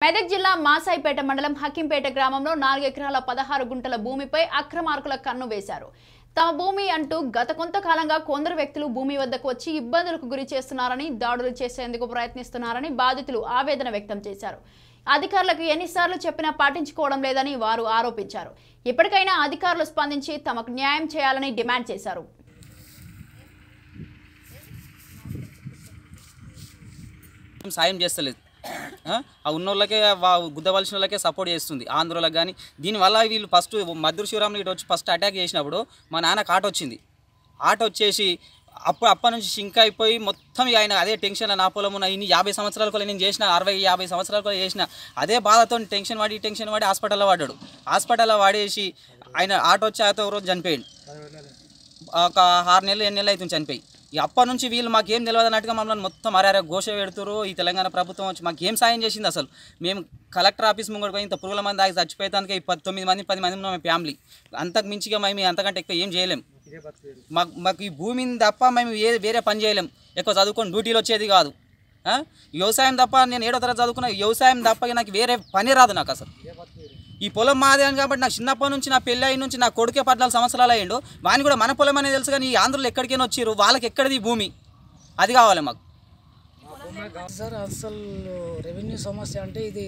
మెదక్ జిల్లా మాసాయిపేట మండలం హకింపేట గ్రామంలో నాలుగు ఎకరాల పదహారు గుంటల భూమిపై అక్రమార్కుల కన్ను వేశారు తమ భూమి అంటూ గత కొంతకాలంగా కొందరు వ్యక్తులు భూమి వద్దకు వచ్చి ఇబ్బందులకు గురి చేస్తున్నారని దాడులు చేసేందుకు ప్రయత్నిస్తున్నారని బాధితులు ఆవేదన వ్యక్తం చేశారు అధికారులకు ఎన్నిసార్లు చెప్పినా పాటించుకోవడం లేదని వారు ఆరోపించారు ఇప్పటికైనా అధికారులు స్పందించి తమకు న్యాయం చేయాలని డిమాండ్ చేశారు ఏం సాయం చేస్తలేదు ఆ? ఆ ఉన్న వాళ్ళకే వా- గుద్దవలసిన వాళ్ళకే సపోర్ట్ చేస్తుంది ఆంధ్రలకు కానీ దీనివల్ల వీళ్ళు ఫస్ట్ మధుర శివరాములు ఇటు వచ్చి ఫస్ట్ అటాక్ చేసినప్పుడు మా నాన్నకు ఆట వచ్చింది ఆట వచ్చేసి అప్పుడు అప్పటి నుంచి షింక్ అయిపోయి మొత్తం ఇక ఆయన అదే టెన్షన్ నా పొలం ఉన్న ఇన్ని యాభై సంవత్సరాల కూడా నేను చేసిన అరవై యాభై సంవత్సరాల కూడా చేసిన అదే బాధతో టెన్షన్ పడి టెన్షన్ పడి హాస్పిటల్లో పడ్డాడు హాస్పిటల్లో వాడేసి ఆయన ఆట వచ్చి ఆయనతో ఒక రోజు చనిపోయాడు ఒక ఆరు నెలలు ఎన్ని నెలలు అవుతుంది చనిపోయి ఈ అప్పటి నుంచి వీళ్ళు మాకేం తెలియదు అన్నట్టుగా మమ్మల్ని మొత్తం అరే ఘోష పెడుతురు ఈ తెలంగాణ ప్రభుత్వం వచ్చి మాకు ఏం సాయం చేసింది అసలు మేము కలెక్టర్ ఆఫీస్ ముంగడికి పోయి ఇంత పురుగుల మంది దాగి చచ్చిపోయేదానికి ఈ పది తొమ్మిది మంది పది మంది ఉన్నాం మేము ఫ్యామిలీ అంతకు మించిగా మేము అంతకంటే ఎక్కువ ఏం చేయలేం మాకు మాకు ఈ భూమిని తప్ప మేము ఏ వేరే పని చేయలేం ఎక్కువ చదువుకొని డ్యూటీలు వచ్చేది కాదు ఆ? వ్యవసాయం తప్ప నేను ఏడో తరగతి చదువుకున్న వ్యవసాయం తప్ప ఇక నాకు వేరే పని రాదు నాకు అసలు ఈ పొలం మాదే అని కాబట్టి నాకు చిన్నప్పటి నుంచి నా పెళ్ళి అయిన నుంచి నా కొడుకే పద్నాలుగు సంవత్సరాలు అయ్యిండు వాని కూడా మన పొలం అనేది తెలుసు కానీ ఈ ఆంధ్రలో ఎక్కడికైనా వచ్చారు వాళ్ళకి ఎక్కడిది ఈ భూమి అది కావాలి మాకు సార్ అసలు రెవెన్యూ సమస్య అంటే ఇది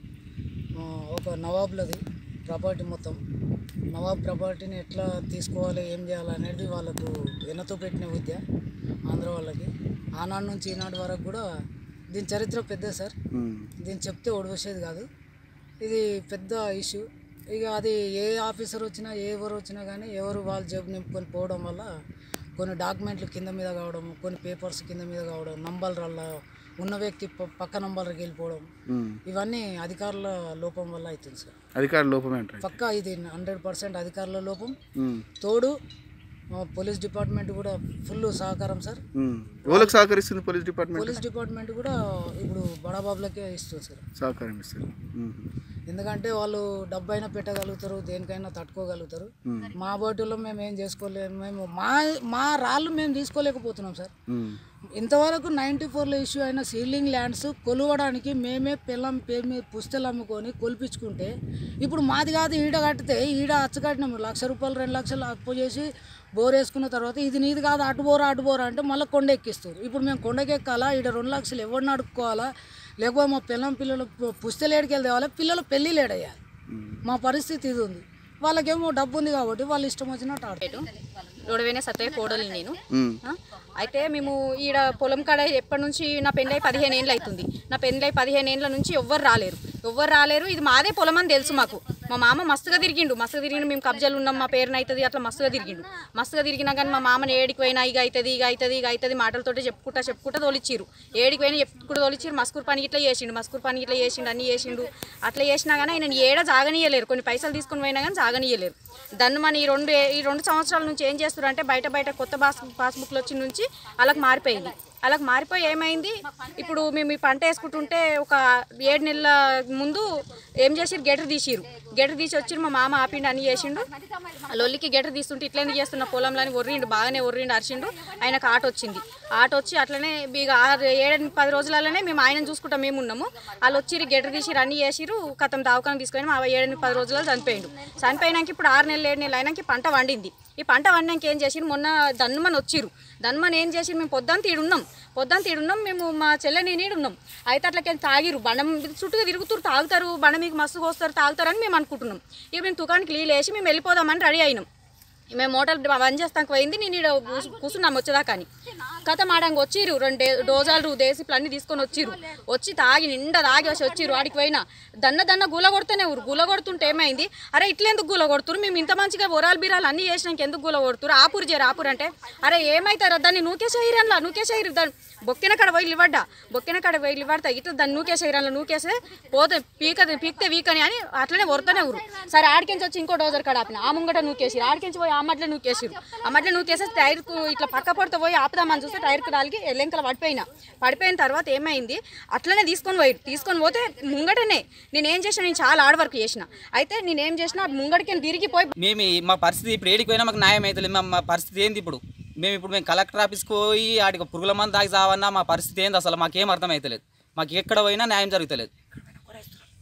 ఆ, ఒక నవాబులది ప్రాపర్టీ మొత్తం నవాబ్ ప్రాపర్టీని ఎట్లా తీసుకోవాలి ఏం చేయాలి అనేది వాళ్ళకు వెనతో పెట్టిన విద్య ఆంధ్ర వాళ్ళకి ఆనాడు నుంచి ఈనాడు వరకు కూడా దీని చరిత్ర పెద్ద సార్ దీన్ని చెప్తే ఒడివసేది కాదు ఇది పెద్ద ఇష్యూ ఇక అది ఏ ఆఫీసర్ వచ్చినా ఏ ఎవరు వచ్చినా కానీ ఎవరు వాళ్ళ జేబు నింపుకొని పోవడం వల్ల కొన్ని డాక్యుమెంట్లు కింద మీద కావడం కొన్ని పేపర్స్ కింద మీద కావడం నంబర్ల ఉన్న వ్యక్తి ప- పక్క నంబర్కి వెళ్ళిపోవడం ఇవన్నీ అధికారుల లోపం వల్ల అవుతుంది సార్ అధికార లోపమే అంటారు పక్కా ఇది హండ్రెడ్ పర్సెంట్ అధికారుల లోపం తోడు ఆ, పోలీస్ డిపార్ట్మెంట్ కూడా ఫుల్ సహకారం సార్ ఎవరికి సహకరిస్తుంది పోలీస్ డిపార్ట్మెంట్ పోలీస్ డిపార్ట్మెంట్ కూడా ఇప్పుడు బడాబాబులకే ఇస్తుంది సార్ సహకారం ఇస్తారు మ్మ్. ఎందుకంటే వాళ్ళు డబ్బు అయినా పెట్టగలుగుతారు దేనికైనా తట్టుకోగలుగుతారు మా బోటులో మేము ఏం చేసుకోలేము మేము మా మా రాళ్ళు మేము తీసుకోలేకపోతున్నాం సార్ మ్మ్. ఇంతవరకు నైంటీ ఫోర్లో ఇష్యూ అయిన సీలింగ్ ల్యాండ్స్ కొలువడానికి మేమే పిల్లం పేరు మీద పుస్తలు అమ్ముకొని కొలిపించుకుంటే ఇప్పుడు మాది కాదు ఈడ కట్టితే ఈడ అచ్చ కట్టినాము లక్ష రూపాయలు రెండు లక్షలు అప్పు చేసి బోర్ వేసుకున్న తర్వాత ఇది నీది కాదు అటు బోరా అటు బోరా అంటే మళ్ళీ కొండ ఎక్కిస్తారు ఇప్పుడు మేము కొండకి ఎక్కాలా ఈడ రెండు లక్షలు ఎవరిని అడుక్కోవాలా లేకపోతే మా పిల్లం పిల్లలు పు- పుస్తలు ఏడికెళ్ళి తేవాలి పిల్లలు పెళ్ళి లేడయ్యాలి మా పరిస్థితి ఇది ఉంది వాళ్ళకేమో డబ్బు ఉంది కాబట్టి వాళ్ళు ఇష్టం వచ్చినట్టు ఆడతారు రోడవేన సత్తయ్య కోడలు నేను మ్మ్. ఆ? అయితే మేము ఈడ పొలం కాడ ఎప్పటి నుంచి నా పెళ్ళై పదిహేను ఏళ్ళు అవుతుంది నా పెళ్ళై పదిహేను ఏళ్ళ నుంచి ఎవ్వరు రాలేరు ఎవ్వరు రాలేరు ఇది మాదే పొలం అని తెలుసు మాకు మా మామ మస్తుగా తిరిగిండు మస్తుగా తిరిగిండు మేము కబ్జాలు ఉన్నాం మా పేరున అవుతుంది అట్లా మస్తుగా తిరిగిండు మస్తుగా తిరిగినా కానీ మా మామని ఏడికి పోయినా ఇక అవుతుంది ఇక అవుతుంది ఇక అవుతుంది మాటలతోటి చెప్పుకుంటా చెప్పుకుంటా తోలిచ్చిరు ఏడికి పోయినా ఎప్పుడు తోలిచ్చిరు మస్కూర్ పని ఇట్లా చేసిండు మస్కూర్ పని ఇట్లా చేసిండు అన్ని చేసిండు అట్లా చేసినా కానీ ఆయన ఏడ జాగనీయలేరు కొన్ని పైసలు తీసుకొని పోయినా కానీ జాగనీయలేరు దాన్ని మన ఈ రెండు ఈ రెండు సంవత్సరాల నుంచి ఏం చేస్తారు అంటే బయట బయట కొత్త పాస్ పాస్బుక్లు వచ్చిన నుంచి అలాగ మారిపోయింది అలాగ మారిపోయి ఏమైంది ఇప్పుడు మేము ఈ పంట వేసుకుంటుంటే ఒక ఏడు నెలల ముందు ఏం చేసిరు గెటర్ తీసిరు గెటర్ తీసి వచ్చిరు మా మామ ఆపిండు అన్ని చేసిండు ఆ లొల్లికి గెటర్ తీస్తుంటే ఇట్లనే చేస్తున్న పొలంలో ఒర్రిండు బాగానే ఒర్రిండు అరిచిండు ఆయనకు ఆట వచ్చింది ఆట వచ్చి అట్లనే ఇక ఆరు ఏడు పది రోజులలోనే మేము ఆయన చూసుకుంటాం మేము ఉన్నాము వాళ్ళు వచ్చిరు గెటర్ తీసిరు అన్ని చేసిరు కథం దావకాన్ని తీసుకొని మా ఏడు పది రోజులలో చనిపోయిండు చనిపోయినాక ఇప్పుడు ఆరు నెలలు ఏడు నెలలు అయినాక ఈ పంట వండింది ఈ పంట వండినాక ఏం చేసిరు మొన్న దన్నుమని వచ్చిరు దన్నుమని ఏం చేసిరు మేము పొద్దున్న తీడున్నాం పొద్దున్న తీడున్నాం మేము మా చెల్లెని నీడున్నాం అయితే అట్లకి తాగిరు బండ మీద చుట్టూ తిరుగుతురు తాగుతారు బండ మీకు మస్తు కోస్తారు తాగుతారని మేము అనుకుంటున్నాం ఇక మేము తుకానికి నీళ్ళు వేసి మేము వెళ్ళిపోదామని రెడీ అయినాం మేము మోటార్ బంద్ చేస్తానికి పోయింది నేను ఈడ కూసు- కూర్చున్నాం వచ్చేదాకా అని కథ మాడంగా వచ్చిర్రు రెండు డే- డోజాలు దేశీపులు అన్ని తీసుకొని వచ్చిర్రు వచ్చి తాగి నిండా తాగి వచ్చి వచ్చిర్రు ఆడికి పోయినా దన్న దన్న గుల కొడుతూనే ఊరు గుల కొడుతుంటే ఏమైంది అరే ఇట్లెందుకు గుల కొడుతురు మేము ఇంత మంచిగా ఒరాలు బీరాలు అన్ని చేసినాక ఎందుకు గుల కొడుతురు ఆపురు చేరు ఆపురు అంటే అరే ఏమైతారా దాన్ని నూకే చేయరన్లా నూకే చేయరు దాన్ని బొక్కిన కాడ పోయి ఇవ్వడ్డా బొక్కిన కాడ పోయి ఇవ్వడతా ఇట్లా దాన్ని నూకే చేయరన్లా నూకేసే పోతే పీక పీక్తే వీకని అని అట్లనే వరుతూనే ఊరు సరే ఆడికించి వచ్చి ఇంకో డోజర్ కాడ ఆపిన ఆ ముంగట నూకేసి ఆడికించి పోయి ఆ మట్ల నూకేసిరు ఆ మట్ల నూకేసి టైర్కు ఇట్లా పక్క పడితే పోయి ఆపుదామని చూస్తే టైర్కి రాలికి ఎల్లెంకల పడిపోయినా పడిపోయిన తర్వాత ఏమైంది అట్లనే తీసుకొని పోయి తీసుకొని పోతే ముంగటనే నేనేం చేసిన నేను చాలా హార్డ్ వర్క్ చేసిన అయితే నేనేం చేసిన ముంగడికి తిరిగిపోయి మేము ఈ- మా పరిస్థితి ఇప్పుడు ఏడికి పోయినా మాకు న్యాయం అవుతలేదు మా- మా పరిస్థితి ఏంది ఇప్పుడు మేము ఇప్పుడు మేము కలెక్టర్ ఆఫీస్కి పోయి ఆడికి పురుగుల మంది దాగి చావన్నా మా పరిస్థితి ఏంది అసలు మాకేం అర్థం అవుతలేదు మాకు ఎక్కడ పోయినా న్యాయం జరుగుతలేదు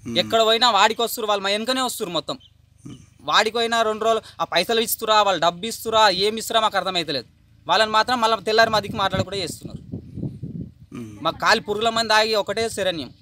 ఎక్కడ పోయినా వాడికి వస్తారు వాళ్ళు మా వెనుకనే వస్తారు మొత్తం వాడికి పోయినా రెండు రోజులు ఆ పైసలు ఇస్తురా వాళ్ళు డబ్బు ఇస్తురా ఏమి ఇస్తురా మాకు అర్థమైతలేదు వాళ్ళని మాత్రం మళ్ళీ తెల్లారి మా దిక్కు మాట్లాడకుండా చేస్తున్నారు మాకు కాలి పురుగుల మంది ఆగి ఒకటే శరణ్యం